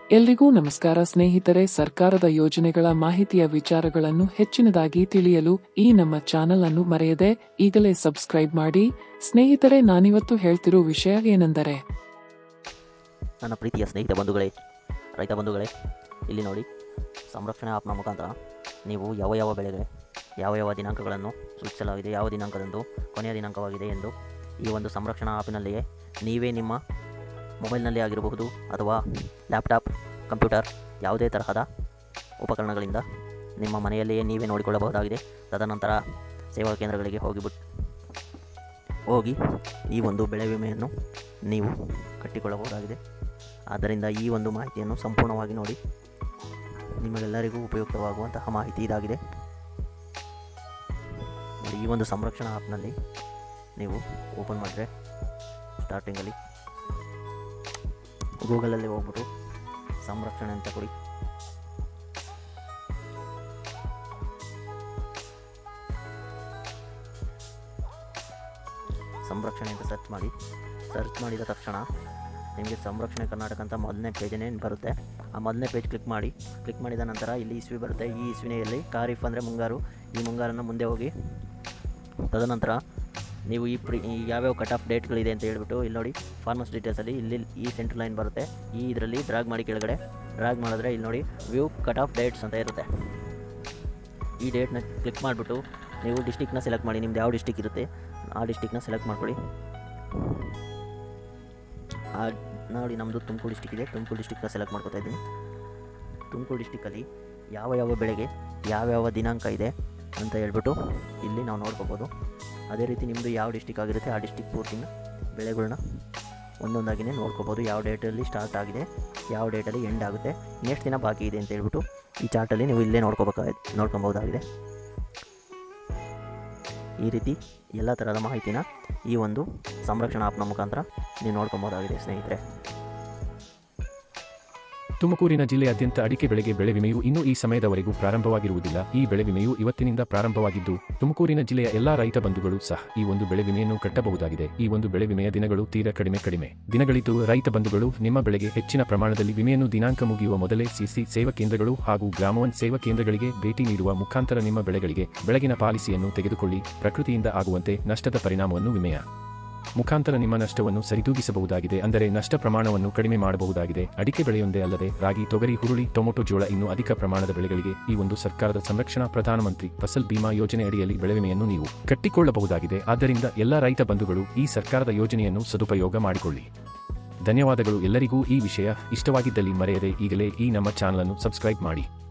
ಎಲ್ರಿಗೂ ನಮಸ್ಕಾರ ಸ್ನೇಹಿತರೆ ಸರ್ಕಾರದ ಯೋಜನೆಗಳ ಮಾಹಿತಿಯ ವಿಚಾರಗಳನ್ನು ಹೆಚ್ಚಿನದಾಗಿ ತಿಳಿಯಲು ಈ ನಮ್ಮ ಚಾನೆಲ್ ಅನ್ನು ಮರೆಯದೆ ಈಗಲೇ ಸಬ್ಸ್ಕ್ರೈಬ್ ಮಾಡಿ ಸ್ನೇಹಿತರೆ ನಾನಿವತ್ತು ಹೇಳ್ತಿರೋ ವಿಷಯ ಏನೆಂದರೆ ನನ್ನ ಪ್ರೀತಿಯ ಸ್ನೇಹಿತ ಬಂಧುಗಳೇ ರೈತ ಬಂಧುಗಳೇ ಇಲ್ಲಿ ನೋಡಿ ಸಂರಕ್ಷಣೆ ಆಪ್ನ ಮುಖಾಂತರ ನೀವು ಯಾವ ಯಾವ ಬೆಳೆಗೆ ಯಾವ ಯಾವ ದಿನಾಂಕಗಳನ್ನು ಸೂಚಿಸಲಾಗಿದೆ ಯಾವ ದಿನಾಂಕದಂದು ಕೊನೆಯ ದಿನಾಂಕವಾಗಿದೆ ಎಂದು ಈ ಒಂದು ಸಂರಕ್ಷಣಾ ಆಪಿನಲ್ಲಿಯೇ ನೀವೇ ನಿಮ್ಮ ಮೊಬೈಲ್ನಲ್ಲಿ ಆಗಿರಬಹುದು ಅಥವಾ ಲ್ಯಾಪ್ಟಾಪ್ ಕಂಪ್ಯೂಟರ್ ಯಾವುದೇ ತರಹದ ಉಪಕರಣಗಳಿಂದ ನಿಮ್ಮ ಮನೆಯಲ್ಲಿಯೇ ನೀವೇ ನೋಡಿಕೊಳ್ಳಬಹುದಾಗಿದೆ ತದನಂತರ ಸೇವಾ ಕೇಂದ್ರಗಳಿಗೆ ಹೋಗಿಬಿಟ್ಟು ಹೋಗಿ ಈ ಒಂದು ಬೆಳೆ ವಿಮೆಯನ್ನು ನೀವು ಕಟ್ಟಿಕೊಳ್ಳಬಹುದಾಗಿದೆ ಆದ್ದರಿಂದ ಈ ಒಂದು ಮಾಹಿತಿಯನ್ನು ಸಂಪೂರ್ಣವಾಗಿ ನೋಡಿ ನಿಮಗೆಲ್ಲರಿಗೂ ಉಪಯುಕ್ತವಾಗುವಂತಹ ಮಾಹಿತಿ ಇದಾಗಿದೆ ನೋಡಿ ಈ ಒಂದು ಸಂರಕ್ಷಣಾ ಆ್ಯಪ್ನಲ್ಲಿ ನೀವು ಓಪನ್ ಮಾಡಿದ್ರೆ ಸ್ಟಾರ್ಟಿಂಗಲ್ಲಿ ಗೂಗಲಲ್ಲಿ ಹೋಗ್ಬಿಟ್ಟು ಸಂರಕ್ಷಣೆ ಅಂತ ಕೊಡಿ ಸಂರಕ್ಷಣೆ ಅಂತ ಸರ್ಚ್ ಮಾಡಿ ಸರ್ಚ್ ಮಾಡಿದ ತಕ್ಷಣ ನಿಮಗೆ ಸಂರಕ್ಷಣೆ ಕರ್ನಾಟಕ ಅಂತ ಮೊದಲನೇ ಪೇಜನೇ ಬರುತ್ತೆ ಆ ಮೊದಲನೇ ಪೇಜ್ ಕ್ಲಿಕ್ ಮಾಡಿ ಕ್ಲಿಕ್ ಮಾಡಿದ ನಂತರ ಇಲ್ಲಿ ಇಸ್ವಿ ಬರುತ್ತೆ ಈ ಇಸ್ವಿನೆಯಲ್ಲಿ ಖಾರಿಫ್ ಅಂದರೆ ಮುಂಗಾರು ಈ ಮುಂಗಾರನ್ನು ಮುಂದೆ ಹೋಗಿ ತದನಂತರ ನೀವು ಈ ಪ್ರಿ ಈ ಯಾವ್ಯಾವ ಕಟ್ ಆಫ್ ಡೇಟ್ಗಳಿದೆ ಅಂತ ಹೇಳ್ಬಿಟ್ಟು ಇಲ್ಲಿ ನೋಡಿ ಫಾರ್ಮರ್ಸ್ ಡೀಟೇಲ್ಸಲ್ಲಿ ಇಲ್ಲಿ ಈ ಸೆಂಟ್ರ್ ಲೈನ್ ಬರುತ್ತೆ ಈ ಇದರಲ್ಲಿ ಡ್ರಾಗ್ ಮಾಡಿ ಕೆಳಗಡೆ ಡ್ರಾಗ್ ಮಾಡಿದ್ರೆ ಇಲ್ಲಿ ನೋಡಿ ವ್ಯೂ ಕಟ್ ಆಫ್ ಡೇಟ್ಸ್ ಅಂತ ಇರುತ್ತೆ ಈ ಡೇಟ್ನ ಕ್ಲಿಕ್ ಮಾಡಿಬಿಟ್ಟು ನೀವು ಡಿಸ್ಟಿಕ್ನ ಸೆಲೆಕ್ಟ್ ಮಾಡಿ ನಿಮ್ದು ಯಾವ ಡಿಸ್ಟಿಕ್ ಇರುತ್ತೆ ಆ ಡಿಸ್ಟಿಕ್ನ ಸೆಲೆಕ್ಟ್ ಮಾಡ್ಕೊಳ್ಳಿ ಆ ನೋಡಿ ನಮ್ಮದು ತುಮಕೂರು ಡಿಸ್ಟಿಕ್ ಇದೆ ತುಮಕೂರು ಡಿಸ್ಟಿಕ್ನ ಸೆಲೆಕ್ಟ್ ಮಾಡ್ಕೊತಾ ಇದ್ದೀನಿ ತುಮಕೂರು ಡಿಸ್ಟಿಕ್ಕಲ್ಲಿ ಯಾವ ಯಾವ ಬೆಳೆಗೆ ಯಾವ್ಯಾವ ದಿನಾಂಕ ಇದೆ ಅಂತ ಹೇಳ್ಬಿಟ್ಟು ಇಲ್ಲಿ ನಾವು ನೋಡ್ಕೋಬೋದು ಅದೇ ರೀತಿ ನಿಮ್ಮದು ಯಾವ ಡಿಸ್ಟಿಕ್ ಆಗಿರುತ್ತೆ ಆ ಡಿಸ್ಟಿಕ್ ಪೂರ್ತಿನ ಬೆಳೆಗಳನ್ನ ಒಂದೊಂದಾಗಿನೇ ನೋಡ್ಕೋಬೋದು ಯಾವ ಡೇಟಲ್ಲಿ ಸ್ಟಾರ್ಟ್ ಆಗಿದೆ ಯಾವ ಡೇಟಲ್ಲಿ ಎಂಡ್ ಆಗುತ್ತೆ ಎಷ್ಟು ದಿನ ಬಾಕಿ ಇದೆ ಅಂತ ಹೇಳ್ಬಿಟ್ಟು ಈ ಚಾರ್ಟಲ್ಲಿ ನೀವು ಇಲ್ಲೇ ನೋಡ್ಕೋಬೇಕಾಗಿ ನೋಡ್ಕೊಬೋದಾಗಿದೆ ಈ ರೀತಿ ಎಲ್ಲ ಥರದ ಮಾಹಿತಿನ ಈ ಒಂದು ಸಂರಕ್ಷಣಾ ಆಪ್ನ ಮುಖಾಂತರ ನೀವು ನೋಡ್ಕೊಬೋದಾಗಿದೆ ಸ್ನೇಹಿತರೆ ತುಮಕೂರಿನ ಜಿಲ್ಲೆಯಾದ್ಯಂತ ಅಡಿಕೆ ಬೆಳೆಗೆ ಬೆಳೆ ವಿಮೆಯು ಇನ್ನೂ ಈ ಸಮಯದವರೆಗೂ ಪ್ರಾರಂಭವಾಗಿರುವುದಿಲ್ಲ ಈ ಬೆಳೆ ವಿಮೆಯು ಇವತ್ತಿನಿಂದ ಪ್ರಾರಂಭವಾಗಿದ್ದು ತುಮಕೂರಿನ ಜಿಲ್ಲೆಯ ಎಲ್ಲಾ ರೈತ ಬಂಧುಗಳು ಸಹ ಈ ಒಂದು ಬೆಳೆ ವಿಮೆಯನ್ನು ಕಟ್ಟಬಹುದಾಗಿದೆ ಈ ಒಂದು ಬೆಳೆ ವಿಮೆಯ ದಿನಗಳು ತೀರಾ ಕಡಿಮೆ ಕಡಿಮೆ ದಿನಗಳಿದ್ದು ರೈತ ಬಂಧುಗಳು ನಿಮ್ಮ ಬೆಳೆಗೆ ಹೆಚ್ಚಿನ ಪ್ರಮಾಣದಲ್ಲಿ ವಿಮೆಯನ್ನು ದಿನಾಂಕ ಮುಗಿಯುವ ಮೊದಲೇ ಸಿಸಿ ಸೇವಾ ಕೇಂದ್ರಗಳು ಹಾಗೂ ಗ್ರಾಮವನ್ ಸೇವಾ ಕೇಂದ್ರಗಳಿಗೆ ಭೇಟಿ ನೀಡುವ ಮುಖಾಂತರ ನಿಮ್ಮ ಬೆಳೆಗಳಿಗೆ ಬೆಳಗಿನ ಪಾಲಿಸಿಯನ್ನು ತೆಗೆದುಕೊಳ್ಳಿ ಪ್ರಕೃತಿಯಿಂದ ಆಗುವಂತೆ ನಷ್ಟದ ಪರಿಣಾಮವನ್ನು ವಿಮೆಯ ಮುಖಾಂತರ ನಿಮ್ಮ ನಷ್ಟವನ್ನು ಸರಿದೂಗಿಸಬಹುದಾಗಿದೆ ಅಂದರೆ ನಷ್ಟ ಪ್ರಮಾಣವನ್ನು ಕಡಿಮೆ ಮಾಡಬಹುದಾಗಿದೆ ಅಡಿಕೆ ಬೆಳೆಯೊಂದೇ ಅಲ್ಲದೆ ರಾಗಿ ತೊಗರಿ ಹುರುಳಿ ಟೊಮೊಟೊ ಜೋಳ ಇನ್ನೂ ಅಧಿಕ ಪ್ರಮಾಣದ ಬೆಳೆಗಳಿಗೆ ಈ ಒಂದು ಸರ್ಕಾರದ ಸಂರಕ್ಷಣಾ ಪ್ರಧಾನಮಂತ್ರಿ ಫಸಲ್ ಬಿಮಾ ಯೋಜನೆ ಅಡಿಯಲ್ಲಿ ಬೆಳೆ ವಿಮೆಯನ್ನು ನೀವು ಕಟ್ಟಿಕೊಳ್ಳಬಹುದಾಗಿದೆ ಆದ್ದರಿಂದ ಎಲ್ಲ ರೈತ ಬಂಧುಗಳು ಈ ಸರ್ಕಾರದ ಯೋಜನೆಯನ್ನು ಸದುಪಯೋಗ ಮಾಡಿಕೊಳ್ಳಿ ಧನ್ಯವಾದಗಳು ಎಲ್ಲರಿಗೂ ಈ ವಿಷಯ ಇಷ್ಟವಾಗಿದ್ದಲ್ಲಿ ಮರೆಯದೆ ಈಗಲೇ ಈ ನಮ್ಮ ಚಾನಲ್ ಅನ್ನು ಸಬ್ಸ್ಕ್ರೈಬ್ ಮಾಡಿ